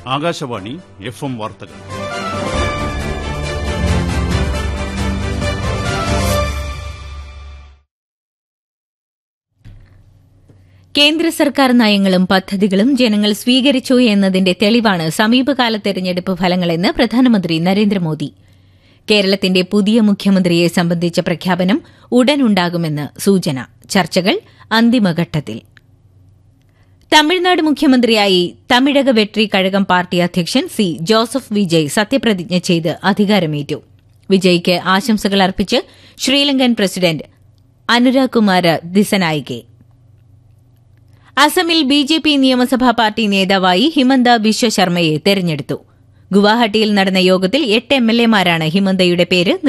Akashvani F M വാർത്തകൾ കേന്ദ്ര സർക്കാർ നയങ്ങളും പദ്ധതികളും ജനങ്ങൾ സ്വീകരിച്ചു എന്നതിന്റെ തെളിവാണ് സമീപകാല തെരഞ്ഞെടുപ്പ് ഫലങ്ങളെന്ന് പ്രധാനമന്ത്രി നരേന്ദ്രമോദി കേരളത്തിന്റെ പുതിയ മുഖ്യമന്ത്രിയെ സംബന്ധിച്ച പ്രഖ്യാപനം ഉടനുണ്ടാകുമെന്ന് സൂചന ചർച്ചകൾ അന്തിമഘട്ടത്തിൽ തമിഴ്നാട് മുഖ്യമന്ത്രിയായി തമിഴക വെട്രി കഴകം പാർട്ടി അധ്യക്ഷൻ സി ജോസഫ് വിജയ് സത്യപ്രതിജ്ഞ ചെയ്ത് അധികാരമേറ്റു വിജയ്ക്ക് ആശംസകൾ അർപ്പിച്ച് ശ്രീലങ്കൻ പ്രസിഡന്റ് അനുരാഗ് കുമാര ദിസനായികെ അസമിൽ ബി ജെ പി നിയമസഭാ പാർട്ടി നേതാവായി ഹിമന്ത ബിശ്വ ശർമ്മയെ തെരഞ്ഞെടുത്തു ഗുവാഹട്ടിയിൽ നടന്ന യോഗത്തിൽ എട്ട് എം എൽ എമാരാണ് ഹിമന്തയുടെ പേര്